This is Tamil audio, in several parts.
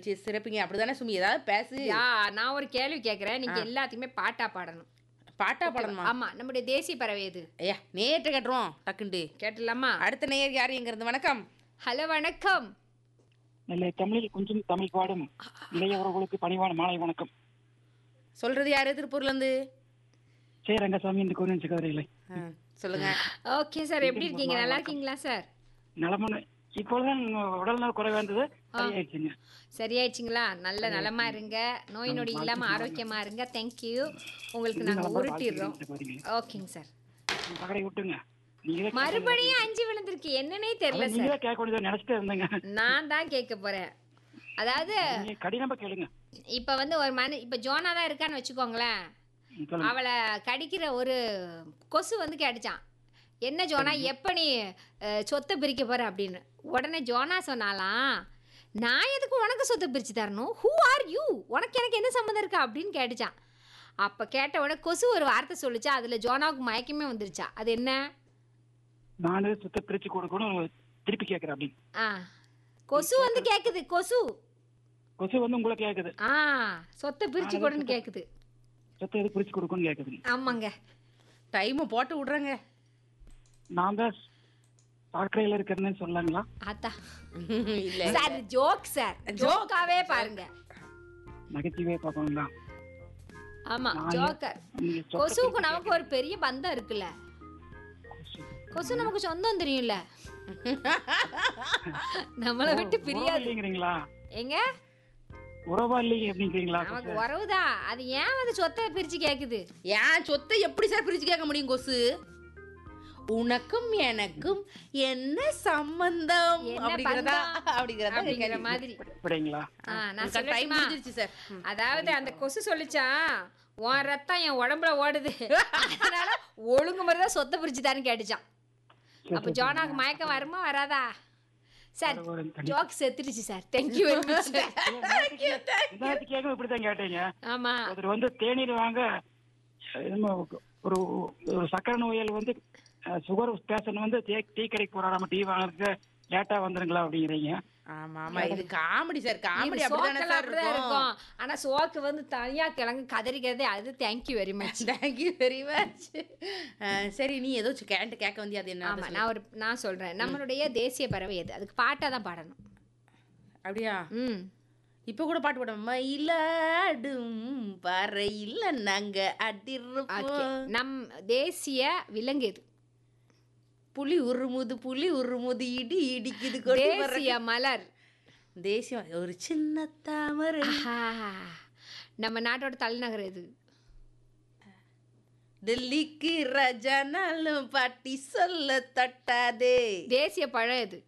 நிகழ்ச்சியை சிறப்பிங்க அப்படிதானே சுமி ஏதாவது பேசு யா நான் ஒரு கேள்வி கேட்குறேன் நீங்க எல்லாத்துக்குமே பாட்டா பாடணும் பாட்டா பாடணுமா ஆமா நம்முடைய தேசிய பறவை இது ஐயா நேற்று கட்டுறோம் டக்குண்டு கேட்டலாமா அடுத்த நேயர் யார் எங்கிறது வணக்கம் ஹலோ வணக்கம் நெல்லை தமிழில் கொஞ்சம் தமிழ் பாடும் இளையவர்களுக்கு பணிவான மாலை வணக்கம் சொல்றது யாரு திருப்பூர்ல இருந்து சே ரங்கசாமி இந்த கோரின் சகோதரிகளை ஆ, சொல்லுங்க ஓகே சார் எப்படி இருக்கீங்க நல்லா இருக்கீங்களா சார் நலமான இப்பொழுதுதான் உடல்நல குறைவா இருந்தது சரியாயிடுச்சுங்க சரியாயிடுச்சுங்களா நல்ல நலமா இருங்க நோய் நொடி இல்லாம ஆரோக்கியமா இருங்க தேங்க்யூ உங்களுக்கு நாங்க உருட்டிடுறோம் சகோதரிகளே ஓகேங்க சார் பகடை விட்டுங்க நீங்களே மறுபடியும் அஞ்சு விழுந்திருக்கு என்னன்னே தெரியல சார் நீங்களே கேட்க வேண்டியதை நினைச்சிட்டே இருந்தேங்க நான் தான் கேட்க போறேன் அதாவது நீங்க கடினமா கேளுங்க இப்ப வந்து ஒரு மனு இப்ப ஜோனா தான் இருக்கான்னு வச்சுக்கோங்களேன் ம், சொல்லுங்க அவளை கடிக்கிற ஒரு கொசு வந்து கேட்டுச்சான் என்ன ஜோனா எப்போ நீ அஹ், சொத்தை பிரிக்க போற அப்படின்னு உடனே ஜோனா சொன்னாலாம் நான் எதுக்கு உனக்கு சொத்தை பிரித்து தரணும் ஹூ ஆர் யூ உனக்கு எனக்கு என்ன சம்மந்தம் இருக்கா அப்படின்னு கேட்டுச்சான் அப்போ கேட்ட உடனே கொசு ஒரு வார்த்தை சொல்லிச்சா அதில் ஜோனாவுக்கு மயக்கமே வந்துருச்சா அது என்ன நானே சுத்த பிரிச்சு கொடுக்கணும் திருப்பி கேட்கறேன் அப்படின்னு ஆ கொசு வந்து கேட்குது கொசு கொசு வந்து உங்களை கேக்குது ஆ சொத்தை பிரித்து கொடுன்னு கேட்குது சொத்தை எது பிரிச்சு கொடுக்கணும்னு கேக்குதுங்க ஆமாங்க டைமை போட்டு விடுறேங்க நான் தான் சாக்கடையில இருக்கிறேன்னு சொல்லாங்களா அத்தா இல்ல சார் ஜோக் சார் ஜோக்காவே பாருங்க நகைச்சுவையை பார்க்கணுங்களா ஆமா நான் ஜோக்கர் நீங்க சொத்தை கொசுவுக்கு நமக்கு ஒரு பெரிய பந்தம் இருக்குல்ல கொசு. கொசு நமக்கு சொந்தம் தெரியும்ல நம்மளை விட்டு உறவா பிரியாது இல்லைங்கிறீங்களா எங்க உறவா இல்லைங்க அப்படிங்கிறீங்களா நமக்கு உறவுதான் அது ஏன் வந்து சொத்தை பிரிச்சு கேக்குது ஏன் சொத்தை எப்படி சார் பிரிச்சு கேட்க முடியும் கொசு உனக்கும் எனக்கும் என்ன சம்பந்தம் என்ன அப்படிங்கிறதா பந்தம்? அப்படிங்கிறதா அப்படிங்கிற மாதிரி அப்படிங்களா ஆ, நான் டைம் சொல்லட்டுமா? முடிஞ்சிருச்சு சார் ம். அதாவது அந்த கொசு சொல்லிச்சான் உன் ரத்தம் என் உடம்புல ஓடுது அதனால ஒழுங்கு மாதிரி தான் சொத்தை பிரிச்சு தான்னு கேட்டுச்சான் அப்போ ஜோனாக்கு மயக்கம் வருமா வராதா சார் வரும், கண்டிப்பா. ஜோக் செத்துடுச்சு சார் தேங்க்யூ வெரி மச் இதாச்சு கேட்க இப்படித்தான் கேட்டீங்க ஆமா ஒருத்தர் வந்து தேநீர் வாங்க என்னமோ ஒரு ஒரு சக்கரை நோயாளி வந்து சுகர் பேஷண்ட் வந்து டீ டீ கடைக்கு போறாராம டீ வாங்குறதுக்கு லேட்டா வந்துருங்களா அப்படிங்கிறீங்க ஆமா ஆமா இது காமெடி சார் காமெடி இது அப்படிதானே சோக்கெல்லாம் சார் அப்படிதான் இருக்கும் இருக்கும் ஆனா சோக்கு வந்து தனியா கிழங்கு கதறிக்கிறதே அது thank you very much thank you very much சரி நீ ஏதோ கேட்டு கேட்க வந்தியா அது என்ன ஆமா நான் ஒரு நான் சொல்றேன் நம்மளுடைய தேசிய பறவை எது அதுக்கு பாட்டா தான் பாடணும் அப்படியா ம் இப்ப கூட பாட்டு பாட மயிலாடும் பறை இல்ல நாங்க ஓகே அடிருப்போம் நம் தேசிய விலங்கு எது புலி உருமுது புலி உருமுது இடி இடிக்குது கொடி தேசிய பறக்குது. மலர் தேசியம் ஒரு சின்ன தாமரை ஆஹா. நம்ம நாட்டோட தலைநகர் எது டெல்லிக்கு ரஜானாலும் பாட்டி சொல்ல தட்டாதே தேசிய பழம் எது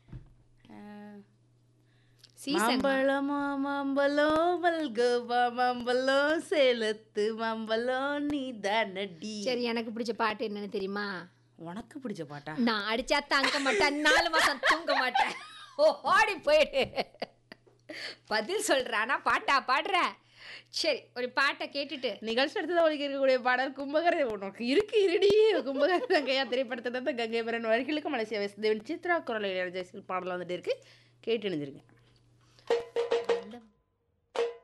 சீசன் மாம்பழமா மாம்பழம் மல்கோவா மாம்பழம் சேலத்து மாம்பழம் நீ தானடி சரி எனக்கு பிடிச்ச பாட்டு என்னன்னு தெரியுமா உனக்கு பிடிச்ச பாட்டா நான் அடிச்சா தங்க மாட்டேன் நாலு மாசம் தூங்க மாட்டேன் ஓ ஓடி போயிடு பதில் சொல்ற ஆனா பாட்டா பாடுற சரி ஒரு பாட்டை கேட்டுட்டு நிகழ்ச்சி எடுத்தது அவளுக்கு இருக்கக்கூடிய பாடல் கும்பகரை உனக்கு இருக்கு இருடி கும்பகரை கங்கையா திரைப்படத்தை கங்கை பரன் வரிகளுக்கு மலேசியா வசுதேவன் சித்ரா குரல் ஜெயசில் பாடல் வந்துட்டு இருக்கு கேட்டு இணைஞ்சிருங்க